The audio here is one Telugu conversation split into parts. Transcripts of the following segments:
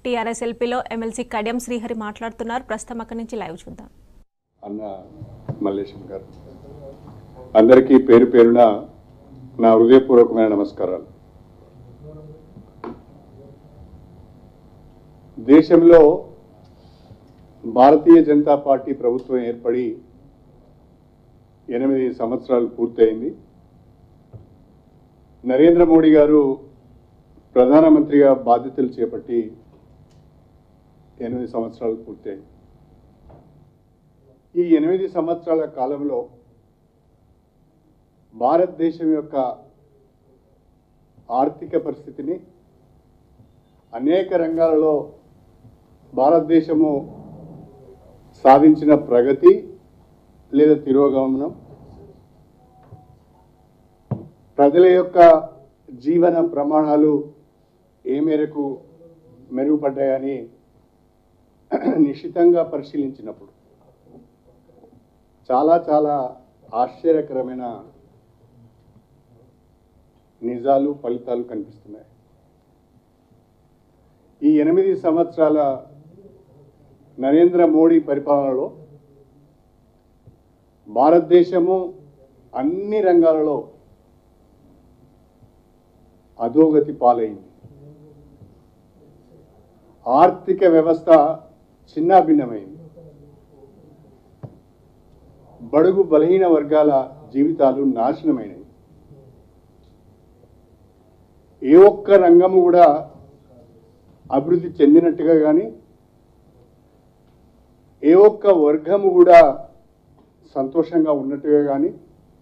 టీఆర్ఎస్ ఎల్పీలో ఎమ్మెల్సీ కడియం శ్రీహరి మాట్లాడుతున్నారు ప్రస్తుతం అక్కడి నుంచి లైవ్ చూద్దాం అన్న మల్లేశం గారు అందరికీ పేరు పేరున నా హృదయపూర్వకమైన నమస్కారాలు దేశంలో భారతీయ జనతా పార్టీ ప్రభుత్వం ఏర్పడి ఎనిమిది సంవత్సరాలు పూర్తయింది నరేంద్ర మోడీ గారు ప్రధానమంత్రిగా బాధ్యతలు చేపట్టి ఎనిమిది సంవత్సరాలు పూర్తయింది ఈ ఎనిమిది సంవత్సరాల కాలంలో భారతదేశం యొక్క ఆర్థిక పరిస్థితిని అనేక రంగాలలో భారతదేశము సాధించిన ప్రగతి లేదా తిరోగమనం ప్రజల యొక్క జీవన ప్రమాణాలు ఏ మేరకు మెరుగుపడ్డాయని నిశ్చితంగా పరిశీలించినప్పుడు చాలా చాలా ఆశ్చర్యకరమైన నిజాలు ఫలితాలు కనిపిస్తున్నాయి ఈ ఎనిమిది సంవత్సరాల నరేంద్ర మోడీ పరిపాలనలో భారతదేశము అన్ని రంగాలలో అధోగతి పాలైంది ఆర్థిక వ్యవస్థ చిన్నాభిన్నమైంది బడుగు బలహీన వర్గాల జీవితాలు నాశనమైనవి ఏ ఒక్క రంగము కూడా అభివృద్ధి చెందినట్టుగా కానీ ఏ ఒక్క వర్గము కూడా సంతోషంగా ఉన్నట్టుగా కానీ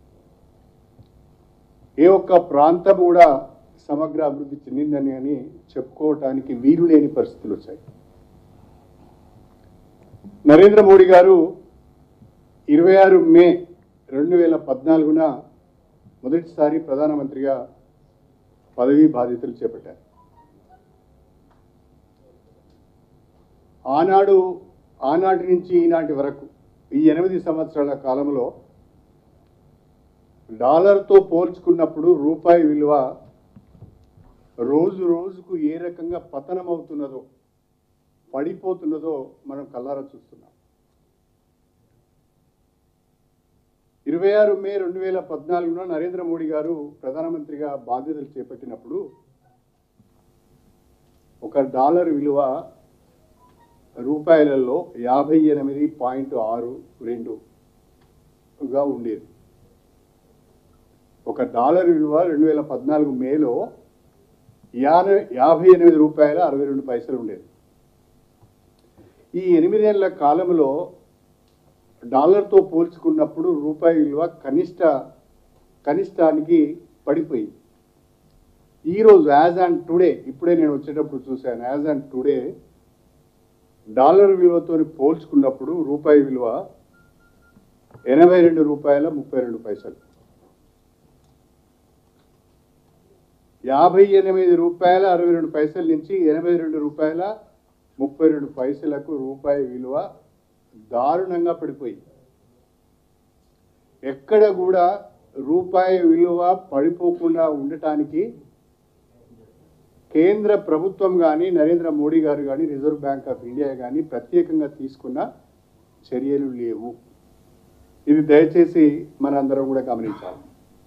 ఏ ఒక్క ప్రాంతం కూడా సమగ్ర అభివృద్ధి చెందిందని అని చెప్పుకోవటానికి వీలు లేని పరిస్థితులు వచ్చాయి నరేంద్ర మోడీ గారు ఇరవై ఆరు మే రెండు వేల పద్నాలుగున మొదటిసారి ప్రధానమంత్రిగా పదవీ బాధ్యతలు చేపట్టారు ఆనాడు ఆనాటి నుంచి ఈనాటి వరకు ఈ ఎనిమిది సంవత్సరాల కాలంలో డాలర్తో పోల్చుకున్నప్పుడు రూపాయి విలువ రోజు రోజుకు ఏ రకంగా పతనం అవుతున్నదో పడిపోతున్నదో మనం కల్లారా చూస్తున్నాం ఇరవై ఆరు మే రెండు వేల పద్నాలుగులో నరేంద్ర మోడీ గారు ప్రధానమంత్రిగా బాధ్యతలు చేపట్టినప్పుడు ఒక డాలర్ విలువ రూపాయలలో యాభై ఎనిమిది పాయింట్ ఆరు రెండుగా ఉండేది ఒక డాలర్ విలువ రెండు వేల పద్నాలుగు మేలో యాభై యాభై ఎనిమిది రూపాయల అరవై రెండు పైసలు ఉండేది ఈ ఎనిమిదేళ్ల కాలంలో డాలర్తో పోల్చుకున్నప్పుడు రూపాయి విలువ కనిష్ట కనిష్టానికి పడిపోయింది ఈరోజు యాజ్ అండ్ టుడే ఇప్పుడే నేను వచ్చేటప్పుడు చూశాను యాజ్ అండ్ టుడే డాలర్ విలువతో పోల్చుకున్నప్పుడు రూపాయి విలువ ఎనభై రెండు రూపాయల ముప్పై రెండు పైసలు యాభై ఎనిమిది రూపాయల అరవై రెండు పైసల నుంచి ఎనభై రెండు రూపాయల ముప్పై రెండు పైసలకు రూపాయి విలువ దారుణంగా పడిపోయింది ఎక్కడ కూడా రూపాయి విలువ పడిపోకుండా ఉండటానికి కేంద్ర ప్రభుత్వం కానీ నరేంద్ర మోడీ గారు కానీ రిజర్వ్ బ్యాంక్ ఆఫ్ ఇండియా కానీ ప్రత్యేకంగా తీసుకున్న చర్యలు లేవు ఇది దయచేసి మనందరం కూడా గమనించాలి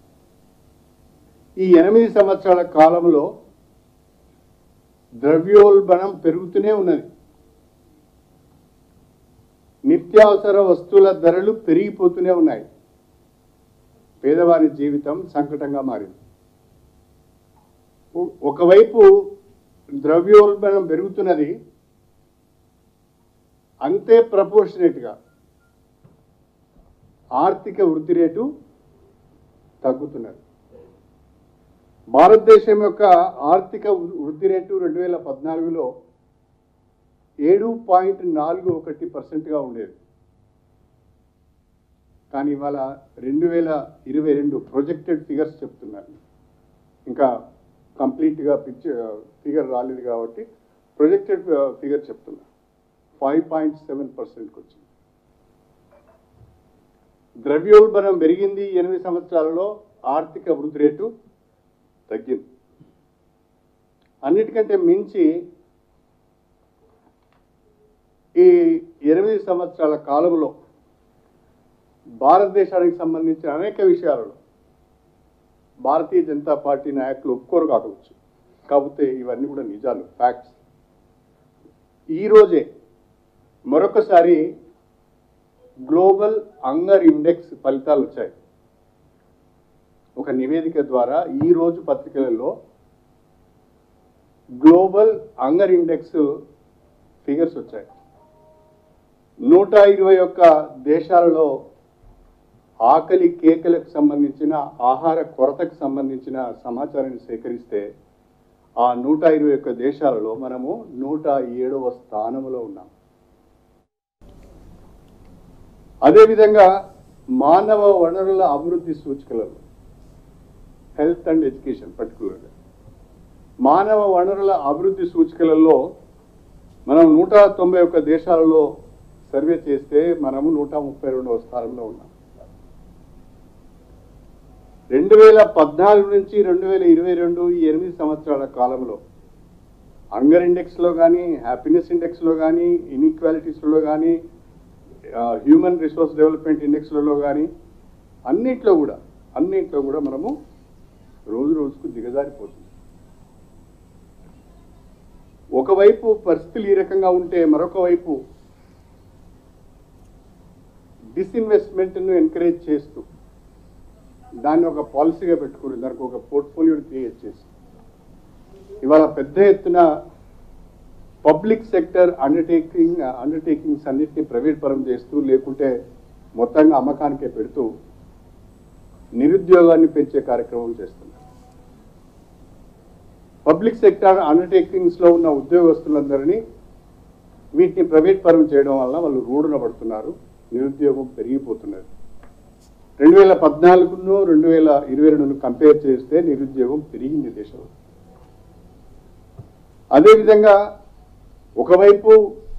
ఈ ఎనిమిది సంవత్సరాల కాలంలో ద్రవ్యోల్బణం పెరుగుతూనే ఉన్నది నిత్యావసర వస్తువుల ధరలు పెరిగిపోతూనే ఉన్నాయి పేదవారి జీవితం సంకటంగా మారింది ఒ- ఒకవైపు ద్రవ్యోల్బణం పెరుగుతున్నది అంతే ప్రపోర్షనేట్గా ఆర్థిక వృద్ధి రేటు తగ్గుతున్నది భారతదేశం యొక్క ఆర్థిక వృ- వృద్ధి రేటు రెండు వేల పద్నాలుగులో ఏడు పాయింట్ నాలుగు ఒకటి పర్సెంట్గా ఉండేది కానీ ఇవాళ రెండు వేల ఇరవై రెండు ప్రొజెక్టెడ్ ఫిగర్స్ చెప్తున్నారు ఇంకా కంప్లీట్గా పిక్చర్ ఫిగర్ రాలేదు కాబట్టి ప్రొజెక్టెడ్ ఫిగర్ చెప్తున్నా ఫైవ్ పాయింట్ సెవెన్ పర్సెంట్కి వచ్చింది ద్రవ్యోల్బణం పెరిగింది ఈ ఎనిమిది సంవత్సరాలలో ఆర్థిక వృద్ధి రేటు తగ్గింది అన్నిటికంటే మించి సంవత్సరాల కాలంలో భారతదేశానికి సంబంధించిన అనేక విషయాలలో భారతీయ జనతా పార్టీ నాయకులు ఒప్పుకోరు కావచ్చు కాకపోతే ఇవన్నీ కూడా నిజాలు ఫ్యాక్ట్స్ ఈరోజే మరొకసారి గ్లోబల్ హంగర్ ఇండెక్స్ ఫలితాలు వచ్చాయి ఒక నివేదిక ద్వారా ఈ రోజు పత్రికలలో గ్లోబల్ హంగర్ ఇండెక్స్ ఫిగర్స్ వచ్చాయి నూట ఇరవై ఒక్క దేశాలలో ఆకలి కేకలకు సంబంధించిన ఆహార కొరతకు సంబంధించిన సమాచారాన్ని సేకరిస్తే ఆ నూట ఇరవై ఒక్క దేశాలలో మనము నూట ఏడవ స్థానంలో ఉన్నాం అదేవిధంగా మానవ వనరుల అభివృద్ధి సూచికలలో హెల్త్ అండ్ ఎడ్యుకేషన్ పర్టికులర్గా మానవ వనరుల అభివృద్ధి సూచికలలో మనం నూట తొంభై ఒక్క దేశాలలో సర్వే చేస్తే మనము నూట ముప్పై రెండవ స్థానంలో ఉన్నాం రెండు వేల పద్నాలుగు నుంచి రెండు వేల ఇరవై రెండు ఈ ఎనిమిది సంవత్సరాల కాలంలో హంగర్ ఇండెక్స్లో కానీ హ్యాపీనెస్ ఇండెక్స్లో కానీ ఇన్ఈక్వాలిటీస్లో కానీ హ్యూమన్ రిసోర్స్ డెవలప్మెంట్ ఇండెక్స్లలో కానీ అన్నిట్లో కూడా అన్నిట్లో కూడా మనము రోజు రోజుకు దిగజారిపోతుంది ఒకవైపు పరిస్థితులు ఈ రకంగా ఉంటే మరొక వైపు డిస్ఇన్వెస్ట్మెంట్ను ఎంకరేజ్ చేస్తూ దాన్ని ఒక పాలసీగా పెట్టుకుని దానికి ఒక పోర్ట్ఫోలియోని క్రియేట్ చేసి ఇవాళ పెద్ద ఎత్తున పబ్లిక్ సెక్టర్ అండర్టేకింగ్ అండర్టేకింగ్స్ అన్నిటిని ప్రైవేట్ పరం చేస్తూ లేకుంటే మొత్తంగా అమ్మకానికే పెడుతూ నిరుద్యోగాన్ని పెంచే కార్యక్రమం చేస్తున్నారు పబ్లిక్ సెక్టర్ అండర్టేకింగ్స్ లో ఉన్న ఉద్యోగస్తులందరినీ వీటిని ప్రైవేట్ పరం చేయడం వల్ల వాళ్ళు రూఢన పడుతున్నారు నిరుద్యోగం పెరిగిపోతున్నది రెండు వేల పద్నాలుగును రెండు వేల ఇరవై రెండును కంపేర్ చేస్తే నిరుద్యోగం పెరిగింది దేశంలో అదేవిధంగా ఒకవైపు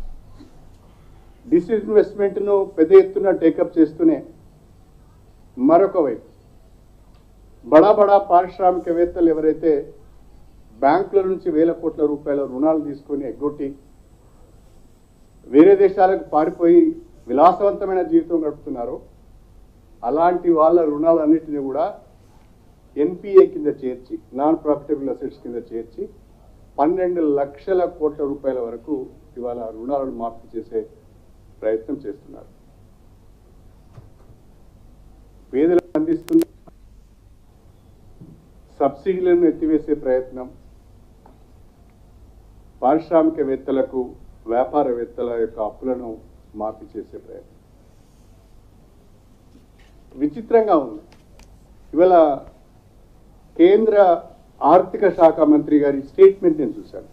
డిస్ఇన్వెస్ట్మెంట్ను పెద్ద ఎత్తున టేకప్ చేస్తూనే మరొక వైపు బడా బడా పారిశ్రామికవేత్తలు ఎవరైతే బ్యాంకుల నుంచి వేల కోట్ల రూపాయల రుణాలు తీసుకొని ఎగ్గొట్టి వేరే దేశాలకు పారిపోయి విలాసవంతమైన జీవితం గడుపుతున్నారో అలాంటి వాళ్ళ రుణాలన్నింటినీ కూడా ఎన్పిఏ కింద చేర్చి నాన్ ప్రాఫిటబుల్ అసెట్స్ కింద చేర్చి పన్నెండు లక్షల కోట్ల రూపాయల వరకు ఇవాళ రుణాలను మాఫీ చేసే ప్రయత్నం చేస్తున్నారు పేదలకు అందిస్తున్న సబ్సిడీలను ఎత్తివేసే ప్రయత్నం పారిశ్రామికవేత్తలకు వ్యాపారవేత్తల యొక్క అప్పులను మాఫీ చేసే ప్రయత్నం విచిత్రంగా ఉంది ఇవాళ కేంద్ర ఆర్థిక శాఖ మంత్రి గారి స్టేట్మెంట్ నేను చూశాను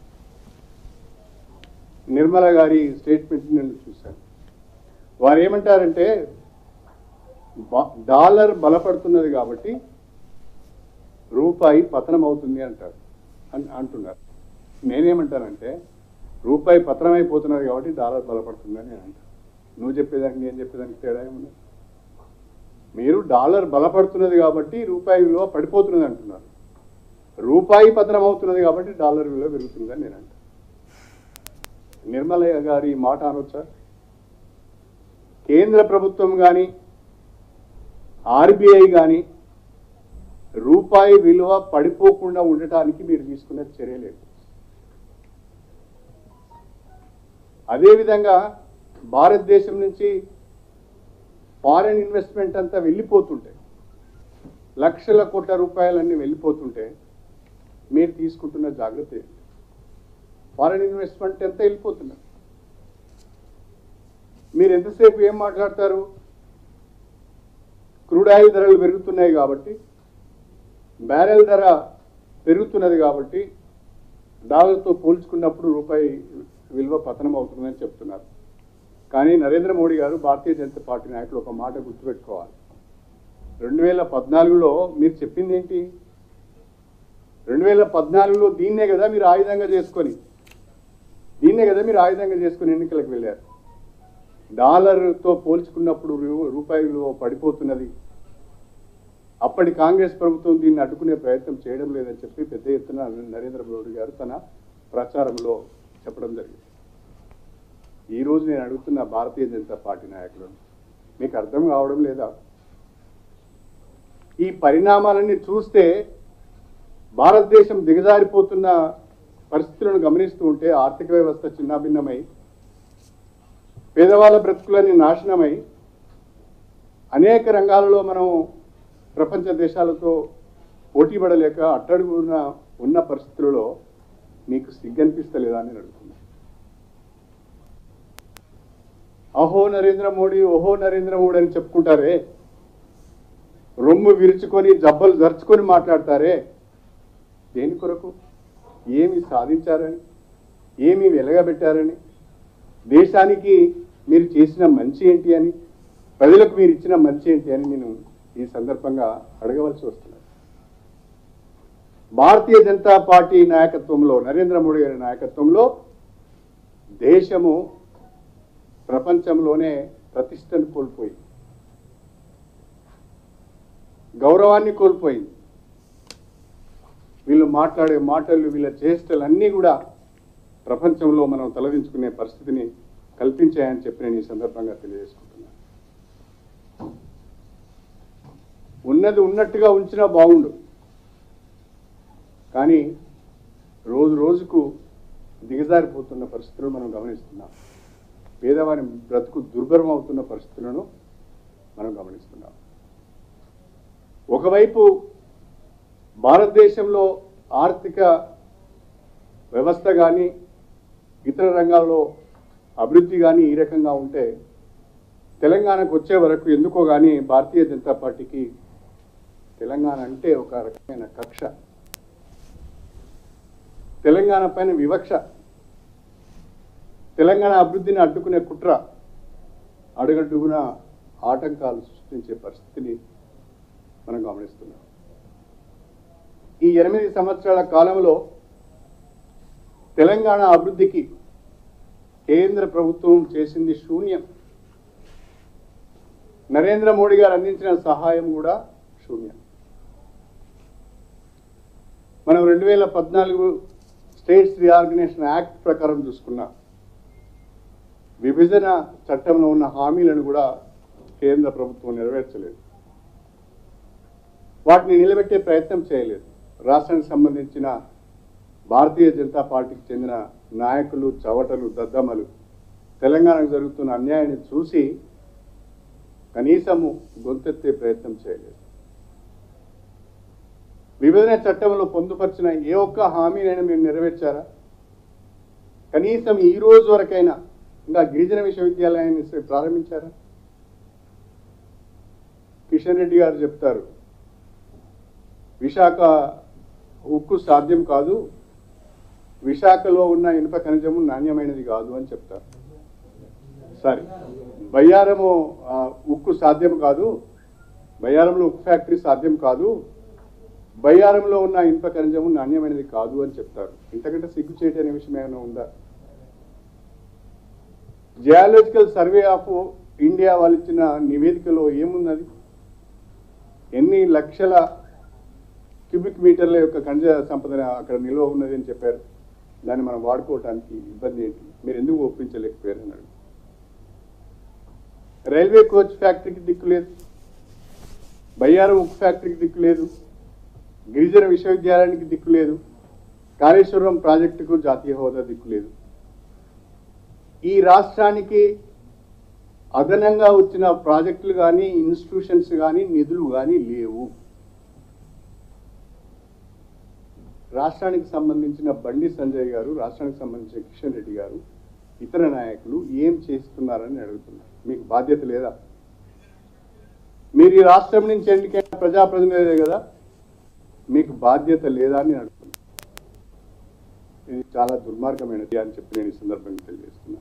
నిర్మల గారి స్టేట్మెంట్ నేను చూశాను వారు ఏమంటారంటే బ- డాలర్ బలపడుతున్నది కాబట్టి రూపాయి పతనం అవుతుంది అంటారు అని అంటున్నారు నేనేమంటానంటే రూపాయి పతనం అయిపోతున్నది కాబట్టి డాలర్ బలపడుతుంది అని నేను అంటాను నువ్వు చెప్పేదానికి నేను చెప్పేదానికి తేడా ఏముంది మీరు డాలర్ బలపడుతున్నది కాబట్టి రూపాయి విలువ పడిపోతున్నది అంటున్నారు రూపాయి పతనం అవుతున్నది కాబట్టి డాలర్ విలువ పెరుగుతుందని నేను అంటాను నిర్మలయ్య గారి మాట అనొచ్చా కేంద్ర ప్రభుత్వం కానీ ఆర్బీఐ కానీ రూపాయి విలువ పడిపోకుండా ఉండటానికి మీరు తీసుకున్న చర్యలేదు అదేవిధంగా భారతదేశం నుంచి ఫారెన్ ఇన్వెస్ట్మెంట్ అంతా వెళ్ళిపోతుంటే లక్షల కోట్ల రూపాయలన్నీ వెళ్ళిపోతుంటే మీరు తీసుకుంటున్న జాగ్రత్త ఏంటి ఫారెన్ ఇన్వెస్ట్మెంట్ ఎంత వెళ్ళిపోతున్నారు మీరు ఎంతసేపు ఏం మాట్లాడతారు క్రూడ్ ఆయిల్ ధరలు పెరుగుతున్నాయి కాబట్టి బ్యారెల్ ధర పెరుగుతున్నది కాబట్టి డాలర్తో పోల్చుకున్నప్పుడు రూపాయి విలువ పతనం అవుతుందని చెప్తున్నారు కానీ నరేంద్ర మోడీ గారు భారతీయ జనతా పార్టీ నాయకులు ఒక మాట గుర్తుపెట్టుకోవాలి రెండు వేల పద్నాలుగులో మీరు చెప్పింది ఏంటి రెండు వేల పద్నాలుగులో దీన్నే కదా మీరు ఆయుధంగా చేసుకొని దీన్నే కదా మీరు ఆయుధంగా చేసుకొని ఎన్నికలకు వెళ్ళారు డాలర్తో పోల్చుకున్నప్పుడు రూ- రూపాయి విలువ పడిపోతున్నది అప్పటి కాంగ్రెస్ ప్రభుత్వం దీన్ని అడ్డుకునే ప్రయత్నం చేయడం లేదని చెప్పి పెద్ద ఎత్తున నరేంద్ర మోడీ గారు తన ప్రచారంలో చెప్పడం జరిగింది ఈ రోజు నేను అడుగుతున్న భారతీయ జనతా పార్టీ నాయకులను మీకు అర్థం కావడం లేదా ఈ పరిణామాలన్నీ చూస్తే భారతదేశం దిగజారిపోతున్న పరిస్థితులను గమనిస్తూ ఉంటే ఆర్థిక వ్యవస్థ చిన్నాభిన్నమై పేదవాళ్ళ బ్రతుకులని నాశనమై అనేక రంగాలలో మనం ప్రపంచ దేశాలతో పోటీ పడలేక అట్టడుగున ఉన్న పరిస్థితులలో మీకు సిగ్గనిపిస్తలేదా అని నేను అడుగుతున్నా అహో నరేంద్ర మోడీ ఓహో నరేంద్ర మోడీ అని చెప్పుకుంటారే రొమ్ము విరుచుకొని జబ్బలు జరుచుకొని మాట్లాడతారే దేని కొరకు ఏమి సాధించారని ఏమి వెలగబెట్టారని దేశానికి మీరు చేసిన మంచి ఏంటి అని ప్రజలకు మీరు ఇచ్చిన మంచి ఏంటి అని నేను ఈ సందర్భంగా అడగవలసి వస్తున్నది భారతీయ జనతా పార్టీ నాయకత్వంలో నరేంద్ర మోడీ గారి నాయకత్వంలో దేశము ప్రపంచంలోనే ప్రతిష్టను కోల్పోయింది గౌరవాన్ని కోల్పోయింది వీళ్ళు మాట్లాడే మాటలు వీళ్ళ చేష్టలు అన్నీ కూడా ప్రపంచంలో మనం తలదించుకునే పరిస్థితిని కల్పించాయని చెప్పి నేను ఈ సందర్భంగా తెలియజేసుకుంటున్నాను ఉన్నది ఉన్నట్టుగా ఉంచినా బాగుండు కానీ రోజు రోజుకు దిగజారిపోతున్న పరిస్థితులను మనం గమనిస్తున్నాం పేదవారి బ్రతుకు దుర్భరం అవుతున్న పరిస్థితులను మనం గమనిస్తున్నాం ఒకవైపు భారతదేశంలో ఆర్థిక వ్యవస్థ కానీ ఇతర రంగాల్లో అభివృద్ధి కానీ ఈ రకంగా ఉంటే తెలంగాణకు వచ్చే వరకు ఎందుకో కానీ భారతీయ జనతా పార్టీకి తెలంగాణ అంటే ఒక రకమైన కక్ష తెలంగాణ పైన వివక్ష తెలంగాణ అభివృద్ధిని అడ్డుకునే కుట్ర అడుగడ్డుగున ఆటంకాలు సృష్టించే పరిస్థితిని మనం గమనిస్తున్నాం ఈ ఎనిమిది సంవత్సరాల కాలంలో తెలంగాణ అభివృద్ధికి కేంద్ర ప్రభుత్వం చేసింది శూన్యం నరేంద్ర మోడీ గారు అందించిన సహాయం కూడా శూన్యం మనం రెండు వేల పద్నాలుగు స్టేట్స్ రీఆర్గనైజేషన్ యాక్ట్ ప్రకారం చూసుకున్నా విభజన చట్టంలో ఉన్న హామీలను కూడా కేంద్ర ప్రభుత్వం నెరవేర్చలేదు వాటిని నిలబెట్టే ప్రయత్నం చేయలేదు రాష్ట్రానికి సంబంధించిన భారతీయ జనతా పార్టీకి చెందిన నాయకులు చవటలు దద్దమ్మలు తెలంగాణకు జరుగుతున్న అన్యాయాన్ని చూసి కనీసము గొంతెత్తే ప్రయత్నం చేయలేదు విభజన చట్టంలో పొందుపరిచిన ఏ ఒక్క హామీనైనా మీరు నెరవేర్చారా కనీసం ఈ రోజు వరకైనా ఇంకా గిరిజన విశ్వవిద్యాలయాన్ని ప్రారంభించారా కిషన్ రెడ్డి గారు చెప్తారు విశాఖ ఉక్కు సాధ్యం కాదు విశాఖలో ఉన్న ఇనుప ఖనిజము నాణ్యమైనది కాదు అని చెప్తారు సారీ బయ్యారము ఆ, ఉక్కు సాధ్యం కాదు బయ్యారంలో ఉక్కు ఫ్యాక్టరీ సాధ్యం కాదు బయ్యారంలో ఉన్న ఇనుప ఖనిజము నాణ్యమైనది కాదు అని చెప్తారు ఇంతకంటే సిగ్గు చేయటం అనే విషయం ఏమైనా ఉందా జియాలజికల్ సర్వే ఆఫ్ ఇండియా వాళ్ళు ఇచ్చిన నివేదికలో ఏమున్నది ఎన్ని లక్షల క్యూబిక్ మీటర్ల యొక్క ఖనిజ సంపద అక్కడ నిల్వ ఉన్నది అని చెప్పారు దాన్ని మనం వాడుకోవటానికి ఇబ్బంది ఏంటి మీరు ఎందుకు ఒప్పించలేకపోయారు అన్నాడు రైల్వే కోచ్ ఫ్యాక్టరీకి దిక్కు లేదు బయ్యారం ఉక్కు ఫ్యాక్టరీకి దిక్కు లేదు గిరిజన విశ్వవిద్యాలయానికి దిక్కు లేదు కాళేశ్వరం ప్రాజెక్టుకు జాతీయ హోదా దిక్కు లేదు ఈ రాష్ట్రానికి అదనంగా వచ్చిన ప్రాజెక్టులు కానీ ఇన్స్టిట్యూషన్స్ కానీ నిధులు కానీ లేవు రాష్ట్రానికి సంబంధించిన బండి సంజయ్ గారు రాష్ట్రానికి సంబంధించిన కిషన్ రెడ్డి గారు ఇతర నాయకులు ఏం చేస్తున్నారని అడుగుతున్నారు మీకు బాధ్యత లేదా మీరు ఈ రాష్ట్రం నుంచి ఎన్నికైన ప్రజాప్రతినిధులే కదా మీకు బాధ్యత లేదా అని అడుగుతున్నాను ఇది చాలా దుర్మార్గమైనది అని చెప్పి నేను ఈ సందర్భంగా తెలియజేస్తున్నాను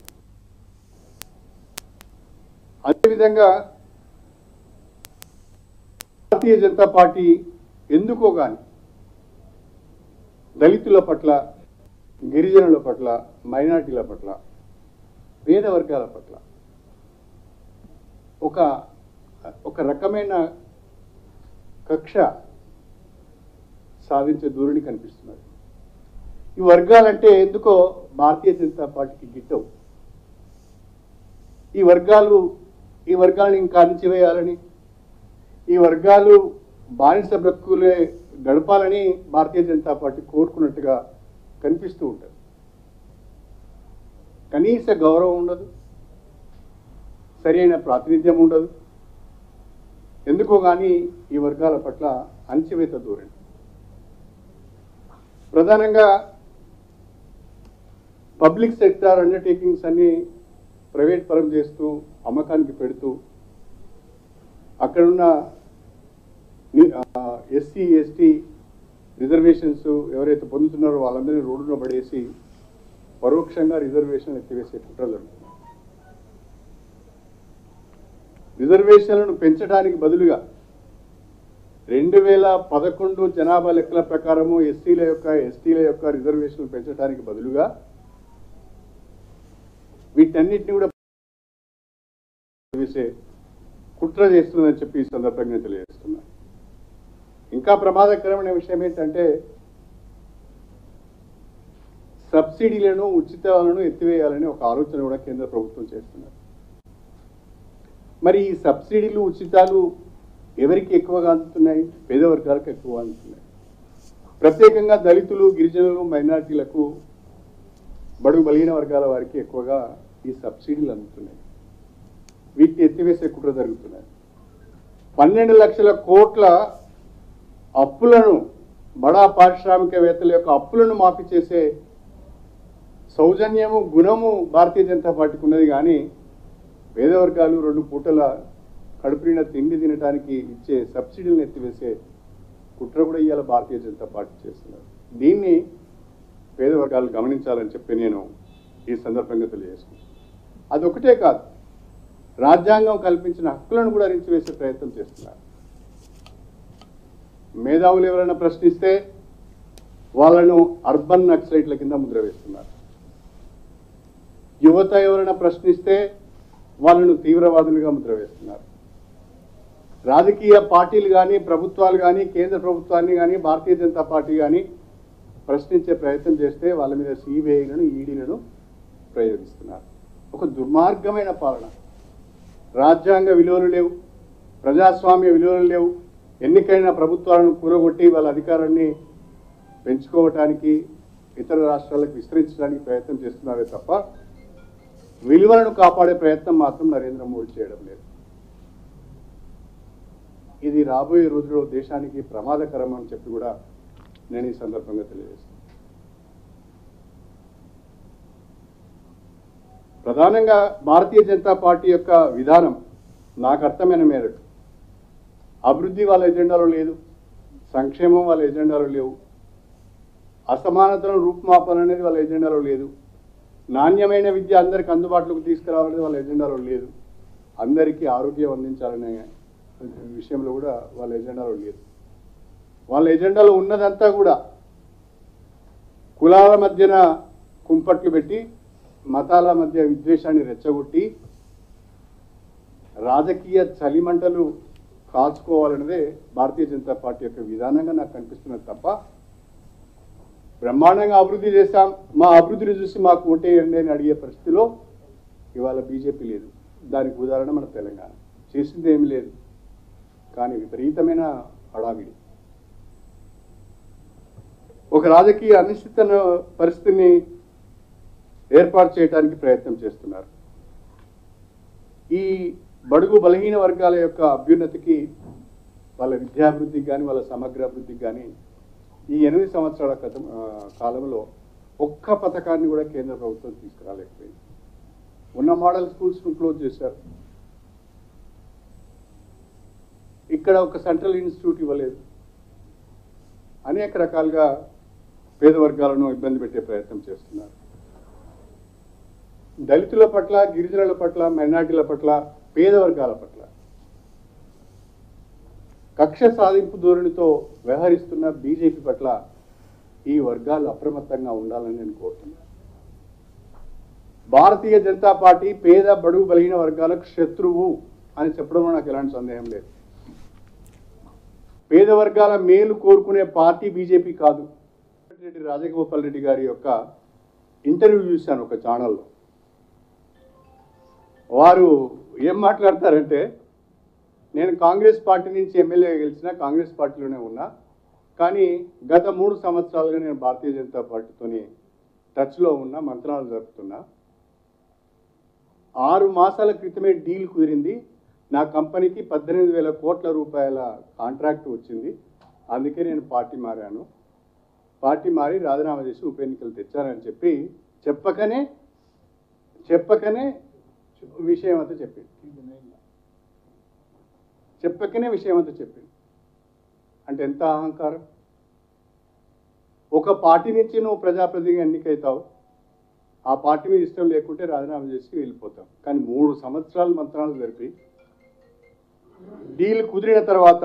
అదేవిధంగా భారతీయ జనతా పార్టీ ఎందుకో కానీ దళితుల పట్ల గిరిజనుల పట్ల మైనార్టీల పట్ల పేద వర్గాల పట్ల ఒక ఒక రకమైన కక్ష సాధించే ధోరణి కనిపిస్తున్నది ఈ వర్గాలంటే ఎందుకో భారతీయ జనతా పార్టీకి గిట్టవు ఈ వర్గాలు ఈ వర్గాలను ఇంకా అణిచివేయాలని ఈ వర్గాలు బానిస బ్రతుకులే గడపాలని భారతీయ జనతా పార్టీ కోరుకున్నట్టుగా కనిపిస్తూ ఉంటుంది కనీస గౌరవం ఉండదు సరైన ప్రాతినిధ్యం ఉండదు ఎందుకో కానీ ఈ వర్గాల పట్ల అణచివేత ధోరణి ప్రధానంగా పబ్లిక్ సెక్టార్ అండర్టేకింగ్స్ అన్ని ప్రైవేట్ పరం చేస్తూ అమ్మకానికి పెడుతూ అక్కడున్న ఎస్సీ ఎస్టీ రిజర్వేషన్స్ ఎవరైతే పొందుతున్నారో వాళ్ళందరినీ రోడ్డున పడేసి పరోక్షంగా రిజర్వేషన్ ఎత్తివేసే కుట్ర జరుగుతుంది రిజర్వేషన్లను పెంచడానికి బదులుగా రెండు వేల పదకొండు జనాభా లెక్కల ప్రకారము ఎస్సీల యొక్క ఎస్టీల యొక్క రిజర్వేషన్లు పెంచడానికి బదులుగా వీటన్నిటిని కూడా వేసే కుట్ర చేస్తుందని చెప్పి ఈ సందర్భంగా తెలియజేస్తున్నా ఇంకా ప్రమాదకరమైన విషయం ఏంటంటే సబ్సిడీలను ఉచితాలను ఎత్తివేయాలని ఒక ఆలోచన కూడా కేంద్ర ప్రభుత్వం చేస్తున్నారు మరి ఈ సబ్సిడీలు ఉచితాలు ఎవరికి ఎక్కువగా అందుతున్నాయి పేద వర్గాలకు ఎక్కువ అందుతున్నాయి ప్రత్యేకంగా దళితులు గిరిజనులు మైనారిటీలకు బడుగు బలిగిన వర్గాల వారికి ఎక్కువగా ఈ సబ్సిడీలు అందుతున్నాయి వీటిని ఎత్తివేసే కుట్ర జరుగుతున్నాయి పన్నెండు లక్షల కోట్ల అప్పులను బడా పారిశ్రామికవేత్తల యొక్క అప్పులను మాఫీ చేసే సౌజన్యము గుణము భారతీయ జనతా పార్టీకి ఉన్నది కానీ పేద వర్గాలు రెండు పూటల కడుపు నిండా తిండి తినడానికి ఇచ్చే సబ్సిడీలను ఎత్తివేసే కుట్ర కూడా ఇవాళ భారతీయ జనతా పార్టీ చేస్తున్నారు దీన్ని పేద వర్గాలు గమనించాలని చెప్పి నేను ఈ సందర్భంగా తెలియజేస్తున్నాను అదొకటే కాదు రాజ్యాంగం కల్పించిన హక్కులను కూడా రించివేసే ప్రయత్నం చేస్తున్నారు మేధావులు ఎవరైనా ప్రశ్నిస్తే వాళ్ళను అర్బన్ నక్సలైట్ల కింద ముద్ర వేస్తున్నారు యువత ఎవరైనా ప్రశ్నిస్తే వాళ్ళను తీవ్రవాదులుగా ముద్ర వేస్తున్నారు రాజకీయ పార్టీలు కానీ ప్రభుత్వాలు కానీ కేంద్ర ప్రభుత్వాన్ని కానీ భారతీయ జనతా పార్టీ కానీ ప్రశ్నించే ప్రయత్నం చేస్తే వాళ్ళ మీద సిబిఐలను ఈడీలను ప్రయోగిస్తున్నారు ఒక దుర్మార్గమైన పాలన రాజ్యాంగ విలువలు లేవు ప్రజాస్వామ్య విలువలు లేవు ఎన్నికైన ప్రభుత్వాలను కూలగొట్టి వాళ్ళ అధికారాన్ని పెంచుకోవటానికి ఇతర రాష్ట్రాలకు విస్తరించడానికి ప్రయత్నం చేస్తున్నారే తప్ప విలువలను కాపాడే ప్రయత్నం మాత్రం నరేంద్ర మోడీ చేయడం లేదు ఇది రాబోయే రోజుల్లో దేశానికి ప్రమాదకరం అని చెప్పి కూడా నేను ఈ సందర్భంగా తెలియజేస్తాను ప్రధానంగా భారతీయ జనతా పార్టీ యొక్క విధానం నాకు అర్థమైన మేరకు అభివృద్ధి వాళ్ళ ఎజెండాలో లేదు సంక్షేమం వాళ్ళ ఎజెండాలో లేవు అసమానతలను రూపుమాపన అనేది వాళ్ళ ఎజెండాలో లేదు నాణ్యమైన విద్య అందరికి అందుబాటులోకి తీసుకురావాలనేది వాళ్ళ ఎజెండాలో లేదు అందరికీ ఆరోగ్యం అందించాలనే విషయంలో కూడా వాళ్ళ ఎజెండాలో లేదు వాళ్ళ ఎజెండాలో ఉన్నదంతా కూడా కులాల మధ్యన కుంపట్లు పెట్టి మతాల మధ్య విద్వేషాన్ని రెచ్చగొట్టి రాజకీయ చలిమంటలు కాల్చుకోవాలన్నదే భారతీయ జనతా పార్టీ యొక్క విధానంగా నాకు కనిపిస్తున్నది తప్ప బ్రహ్మాండంగా అభివృద్ధి చేశాం మా అభివృద్ధిని చూసి మాకు ఓటేయండి అని అడిగే పరిస్థితిలో ఇవాళ బీజేపీ లేదు దానికి ఉదాహరణ మన తెలంగాణ చేసింది ఏమీ లేదు కానీ విపరీతమైన హడావిడి ఒక రాజకీయ అనిశ్చిత పరిస్థితిని ఏర్పాటు చేయడానికి ప్రయత్నం చేస్తున్నారు ఈ బడుగు బలహీన వర్గాల యొక్క అభ్యున్నతికి వాళ్ళ విద్యాభివృద్ధికి కానీ వాళ్ళ సమగ్ర అభివృద్ధికి కానీ ఈ ఎనిమిది సంవత్సరాల క్రితం ఆ, కాలంలో ఒక్క పథకాన్ని కూడా కేంద్ర ప్రభుత్వం తీసుకురాలేకపోయింది ఉన్న మోడల్ స్కూల్స్ను క్లోజ్ చేశారు ఇక్కడ ఒక సెంట్రల్ ఇన్స్టిట్యూట్ ఇవ్వలేదు అనేక రకాలుగా పేద వర్గాలను ఇబ్బంది పెట్టే ప్రయత్నం చేస్తున్నారు దళితుల పట్ల గిరిజనుల పట్ల మైనార్టీల పట్ల పేద వర్గాల పట్ల కక్ష సాధింపు ధోరణితో వ్యవహరిస్తున్న బీజేపీ పట్ల ఈ వర్గాలు అప్రమత్తంగా ఉండాలని నేను కోరుతున్నాను భారతీయ జనతా పార్టీ పేద బడుగు బలహీన వర్గాలకు శత్రువు అని చెప్పడంలో నాకు ఎలాంటి సందేహం లేదు పేద వర్గాల మేలు కోరుకునే పార్టీ బీజేపీ కాదు రెడ్డి రాజగోపాల్ రెడ్డి గారి యొక్క ఇంటర్వ్యూ చూశాను ఒక ఛానల్లో వారు ఏం మాట్లాడతారంటే నేను కాంగ్రెస్ పార్టీ నుంచి ఎమ్మెల్యే గెలిచిన కాంగ్రెస్ పార్టీలోనే ఉన్నా కానీ గత మూడు సంవత్సరాలుగా నేను భారతీయ జనతా పార్టీతోని టచ్లో ఉన్న మంత్రాలు జరుపుతున్నా ఆరు మాసాల క్రితమే డీల్ కుదిరింది నా కంపెనీకి పద్దెనిమిది వేల కోట్ల రూపాయల కాంట్రాక్ట్ వచ్చింది అందుకే నేను పార్టీ మారాను పార్టీ మారి రాజీనామా చేసి ఉప ఎన్నికలు తెచ్చానని చెప్పి చెప్పకనే చెప్పకనే విషయం అంతా చెప్పింది చెప్పకనే విషయం అంతా చెప్పింది అంటే ఎంత అహంకారం ఒక పార్టీ నుంచి నువ్వు ప్రజాప్రతినిధిగా ఎన్నికైతావు ఆ పార్టీ మీద ఇష్టం లేకుంటే రాజీనామా చేసి వెళ్ళిపోతాం కానీ మూడు సంవత్సరాలు మంత్రాలు జరిపి డీల్ కుదిరిన తర్వాత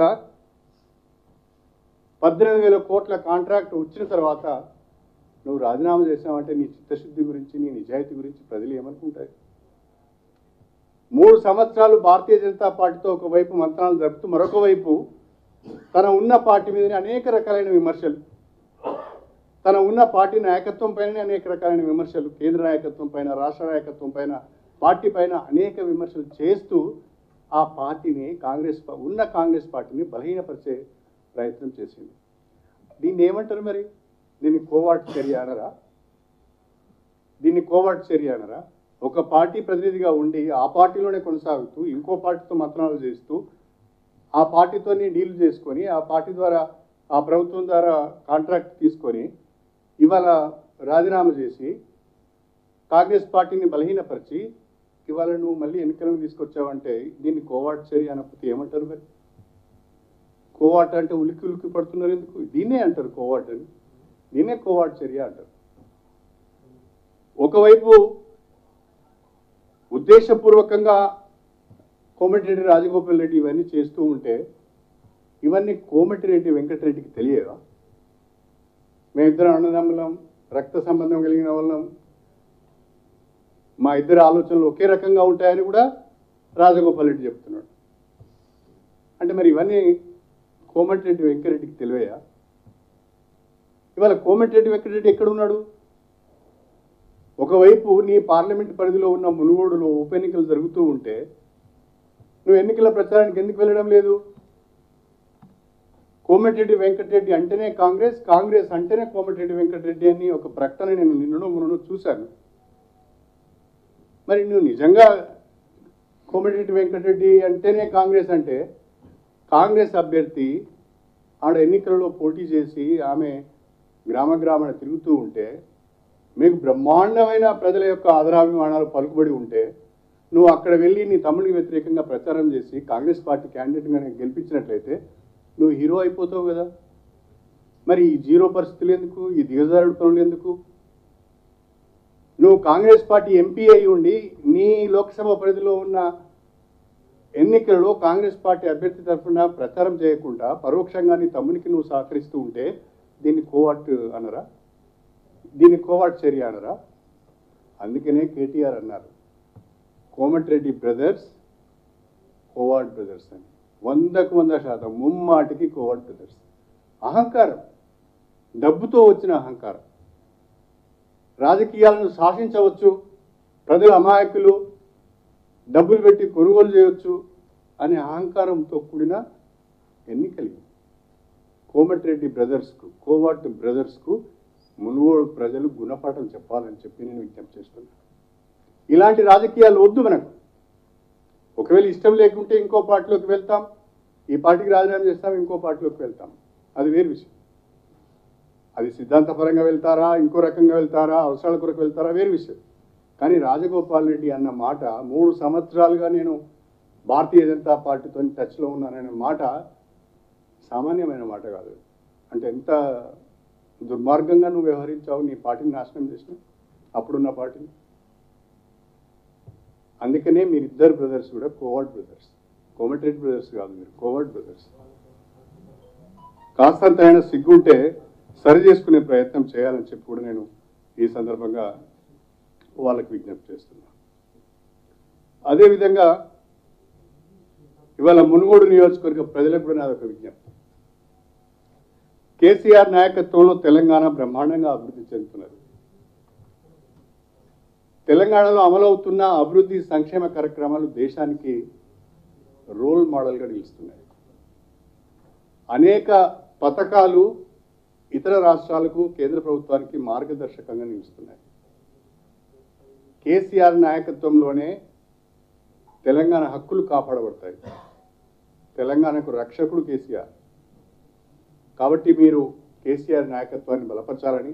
పద్దెనిమిది వేల కోట్ల కాంట్రాక్ట్ వచ్చిన తర్వాత నువ్వు రాజీనామా చేసావంటే నీ చిత్తశుద్ధి గురించి నీ నిజాయితీ గురించి ప్రజలు ఏమనుకుంటారు మూడు సంవత్సరాలు భారతీయ జనతా పార్టీతో ఒకవైపు మంత్రాలు జరుపుతూ మరొక వైపు తన ఉన్న పార్టీ మీదనే అనేక రకాలైన విమర్శలు తన ఉన్న పార్టీ నాయకత్వం పైన అనేక రకాలైన విమర్శలు కేంద్ర నాయకత్వం పైన రాష్ట్ర నాయకత్వం పైన పార్టీ పైన అనేక విమర్శలు చేస్తూ ఆ పార్టీని కాంగ్రెస్ పా- ఉన్న కాంగ్రెస్ పార్టీని బలహీనపరిచే ప్రయత్నం చేసింది దీన్ని ఏమంటారు మరి దీన్ని కోవాట్ చర్య అనరా దీన్ని కోవాట్ చర్య అనరా ఒక పార్టీ ప్రతినిధిగా ఉండి ఆ పార్టీలోనే కొనసాగుతూ ఇంకో పార్టీతో మంత్రాలు చేస్తూ ఆ పార్టీతోని డీల్ చేసుకొని ఆ పార్టీ ద్వారా ఆ ప్రభుత్వం ద్వారా కాంట్రాక్ట్ తీసుకొని ఇవాళ రాజీనామా చేసి కాంగ్రెస్ పార్టీని బలహీనపరిచి ఇవాళ నువ్వు మళ్ళీ ఎన్నికలను తీసుకొచ్చావంటే దీన్ని కోవాట్ చర్య అనకపోతే ఏమంటారు మరి కోవాట్ అంటే ఉలికి ఉలికి పడుతున్నారు ఎందుకు దీన్నే అంటారు కోవాట్ అని దీన్నే కోవాట్ చర్య అంటారు ఒకవైపు ఉద్దేశపూర్వకంగా కోమటిరెడ్డి రాజగోపాల్ రెడ్డి ఇవన్నీ చేస్తూ ఉంటే ఇవన్నీ కోమటిరెడ్డి వెంకటరెడ్డికి తెలియదా మేమిద్దరం అన్నదమ్ములం రక్త సంబంధం కలిగిన వాళ్ళం మా ఇద్దరి ఆలోచనలు ఒకే రకంగా ఉంటాయని కూడా రాజగోపాల్ రెడ్డి చెప్తున్నాడు అంటే మరి ఇవన్నీ కోమటిరెడ్డి వెంకటరెడ్డికి తెలివయా ఇవాళ కోమటిరెడ్డి వెంకటరెడ్డి ఎక్కడ ఉన్నాడు ఒకవైపు నీ పార్లమెంట్ పరిధిలో ఉన్న మునుగోడులో ఉప ఎన్నికలు జరుగుతూ ఉంటే నువ్వు ఎన్నికల ప్రచారానికి ఎందుకు వెళ్ళడం లేదు కోమటిరెడ్డి వెంకటరెడ్డి అంటేనే కాంగ్రెస్ కాంగ్రెస్ అంటేనే కోమటిరెడ్డి వెంకటరెడ్డి అని ఒక ప్రకటన నేను నిన్నను మొన్నను చూశాను మరి నువ్వు నిజంగా కోమటిరెడ్డి వెంకటరెడ్డి అంటేనే కాంగ్రెస్ అంటే కాంగ్రెస్ అభ్యర్థి ఆడ ఎన్నికలలో పోటీ చేసి ఆమె గ్రామ గ్రామాన తిరుగుతూ ఉంటే మీకు బ్రహ్మాండమైన ప్రజల యొక్క ఆదరాభిమానాలు పలుకుబడి ఉంటే నువ్వు అక్కడ వెళ్ళి నీ తమ్ముడికి వ్యతిరేకంగా ప్రచారం చేసి కాంగ్రెస్ పార్టీ క్యాండిడేట్గా గెలిపించినట్లయితే నువ్వు హీరో అయిపోతావు కదా మరి ఈ జీరో పరిస్థితులు ఎందుకు ఈ దిగజారుడు పనులు ఎందుకు నువ్వు కాంగ్రెస్ పార్టీ ఎంపీ అయి ఉండి నీ లోక్సభ పరిధిలో ఉన్న ఎన్నికలలో కాంగ్రెస్ పార్టీ అభ్యర్థి తరఫున ప్రచారం చేయకుండా పరోక్షంగా నీ తమ్మునికి నువ్వు సహకరిస్తూ ఉంటే దీన్ని కోవాట్ అనరా దీన్ని కోవాట్ చర్య అనరా అందుకనే కేటీఆర్ అన్నారు కోమటిరెడ్డి బ్రదర్స్ కోవాట్ బ్రదర్స్ అని వందకు వంద శాతం ముమ్మాటికి కోవాట్ బ్రదర్స్ అహంకారం డబ్బుతో వచ్చిన అహంకారం రాజకీయాలను శాసించవచ్చు ప్రజల అమాయకులు డబ్బులు పెట్టి కొనుగోలు చేయవచ్చు అనే అహంకారంతో కూడిన ఎన్నికలు ఇవి. కోమటిరెడ్డి బ్రదర్స్కు కోవాట్ బ్రదర్స్కు మునుగోడు ప్రజలు గుణపాఠం చెప్పాలని చెప్పి నేను విజ్ఞప్తి చేస్తున్నాను ఇలాంటి రాజకీయాలు వద్దు మనకు ఒకవేళ ఇష్టం లేకుంటే ఇంకో పార్టీలోకి వెళ్తాం ఈ పార్టీకి రాజీనామా చేస్తాం ఇంకో పార్టీలోకి వెళ్తాం అది వేరు విషయం అది సిద్ధాంతపరంగా వెళ్తారా ఇంకో రకంగా వెళ్తారా అవసరాల కొరకు వెళ్తారా వేరు విషయం కానీ రాజగోపాల్ రెడ్డి అన్న మాట మూడు సంవత్సరాలుగా నేను భారతీయ జనతా పార్టీతో టచ్లో ఉన్నాననే మాట సామాన్యమైన మాట కాదు అంటే ఎంత దుర్మార్గంగా నువ్వు వ్యవహరించావు నీ పార్టీని నాశనం చేసినావు అప్పుడున్న పార్టీని అందుకనే మీరిద్దరు బ్రదర్స్ కూడా కోవర్డ్ బ్రదర్స్ కోమటిరెడ్డి బ్రదర్స్ కాదు మీరు కోవర్డ్ బ్రదర్స్ కాస్తంత అయినా సిగ్గుంటే సరి చేసుకునే ప్రయత్నం చేయాలని చెప్పి కూడా నేను ఈ సందర్భంగా వాళ్ళకి విజ్ఞప్తి చేస్తున్నా అదేవిధంగా ఇవాళ మునుగోడు నియోజకవర్గ ప్రజలకు కూడా నాదొక విజ్ఞప్తి కేసీఆర్ నాయకత్వంలో తెలంగాణ బ్రహ్మాండంగా అభివృద్ధి చెందుతున్నది తెలంగాణలో అమలవుతున్న అభివృద్ధి సంక్షేమ కార్యక్రమాలు దేశానికి రోల్ మోడల్గా నిలుస్తున్నాయి అనేక పథకాలు ఇతర రాష్ట్రాలకు కేంద్ర ప్రభుత్వానికి మార్గదర్శకంగా నిలుస్తున్నాయి కేసీఆర్ నాయకత్వంలోనే తెలంగాణ హక్కులు కాపాడబడతాయి తెలంగాణకు రక్షకుడు కేసీఆర్ కాబట్టి మీరు కేసీఆర్ నాయకత్వాన్ని బలపరచాలని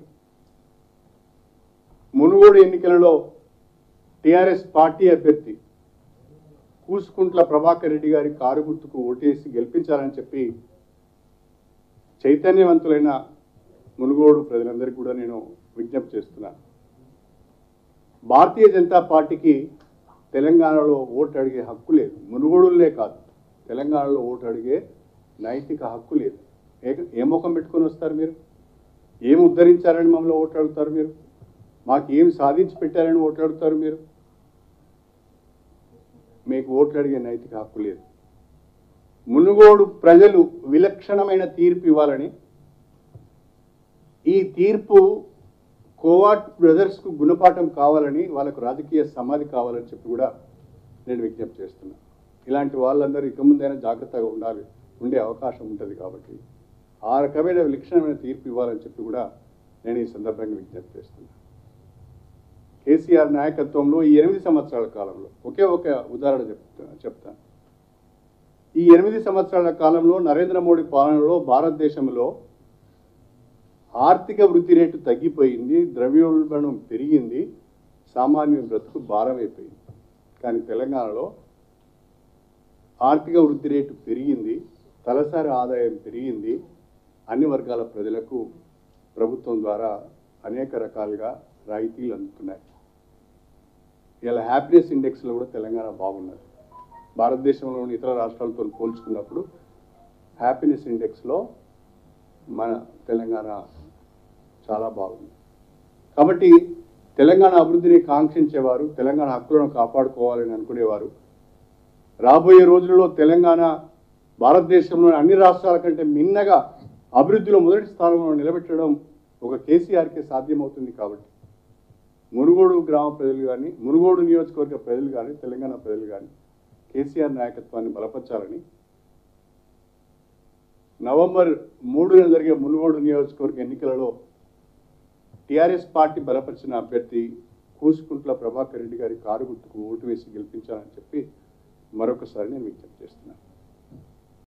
మునుగోడు ఎన్నికలలో టిఆర్ఎస్ పార్టీ అభ్యర్థి కూసుకుంట్ల ప్రభాకర్ రెడ్డి గారి కారు గుర్తుకు ఓటేసి గెలిపించాలని చెప్పి చైతన్యవంతులైన మునుగోడు ప్రజలందరికీ కూడా నేను విజ్ఞప్తి చేస్తున్నాను భారతీయ జనతా పార్టీకి తెలంగాణలో ఓటు అడిగే హక్కు లేదు మునుగోడులే కాదు తెలంగాణలో ఓటు అడిగే నైతిక హక్కు లేదు ఏ ఏ ముఖం పెట్టుకొని వస్తారు మీరు ఏం ఉద్ధరించారని మమ్మల్ని ఓటు అడుగుతారు మీరు మాకు ఏం సాధించి పెట్టారని ఓట్లు అడుగుతారు మీరు మీకు ఓట్లు అడిగే నైతిక హక్కు లేదు మునుగోడు ప్రజలు విలక్షణమైన తీర్పు ఇవ్వాలని ఈ తీర్పు కోవాట్ బ్రదర్స్కు గుణపాఠం కావాలని వాళ్ళకు రాజకీయ సమాధి కావాలని చెప్పి కూడా నేను విజ్ఞప్తి చేస్తున్నాను ఇలాంటి వాళ్ళందరూ ఇక ముందైనా జాగ్రత్తగా ఉండాలి ఉండే అవకాశం ఉంటుంది కాబట్టి ఆ రకమైన విలక్షణమైన తీర్పు ఇవ్వాలని చెప్పి కూడా నేను ఈ సందర్భంగా విజ్ఞప్తి చేస్తున్నాను కేసీఆర్ నాయకత్వంలో ఈ ఎనిమిది సంవత్సరాల కాలంలో ఒకే ఒక ఉదాహరణ చెప్తా చెప్తాను ఈ ఎనిమిది సంవత్సరాల కాలంలో నరేంద్ర మోడీ పాలనలో భారతదేశంలో ఆర్థిక వృద్ధి రేటు తగ్గిపోయింది ద్రవ్యోల్బణం పెరిగింది సామాన్య బ్రతుకు భారం అయిపోయింది కానీ తెలంగాణలో ఆర్థిక వృద్ధి రేటు పెరిగింది తలసరి ఆదాయం పెరిగింది అన్ని వర్గాల ప్రజలకు ప్రభుత్వం ద్వారా అనేక రకాలుగా రాయితీలు అందుతున్నాయి ఇలా హ్యాపీనెస్ ఇండెక్స్లో కూడా తెలంగాణ బాగున్నది భారతదేశంలోని ఇతర రాష్ట్రాలతో పోల్చుకున్నప్పుడు హ్యాపీనెస్ ఇండెక్స్లో మన తెలంగాణ చాలా బాగుంది కాబట్టి తెలంగాణ అభివృద్ధిని కాంక్షించేవారు తెలంగాణ హక్కులను కాపాడుకోవాలని అనుకునేవారు రాబోయే రోజుల్లో తెలంగాణ భారతదేశంలోని అన్ని రాష్ట్రాల కంటే మిన్నగా అభివృద్ధిలో మొదటి స్థానంలో నిలబెట్టడం ఒక కేసీఆర్కే సాధ్యమవుతుంది కాబట్టి మునుగోడు గ్రామ ప్రజలు కానీ మునుగోడు నియోజకవర్గ ప్రజలు కానీ తెలంగాణ ప్రజలు కానీ కేసీఆర్ నాయకత్వాన్ని బలపరచాలని నవంబర్ మూడున జరిగే మునుగోడు నియోజకవర్గ ఎన్నికలలో టీఆర్ఎస్ పార్టీ బలపరిచిన అభ్యర్థి కూసుకుంట్ల ప్రభాకర్ రెడ్డి గారి కారు గుర్తుకు ఓటు వేసి గెలిపించాలని చెప్పి మరొకసారి నేను విజ్ఞప్తి చేస్తున్నాను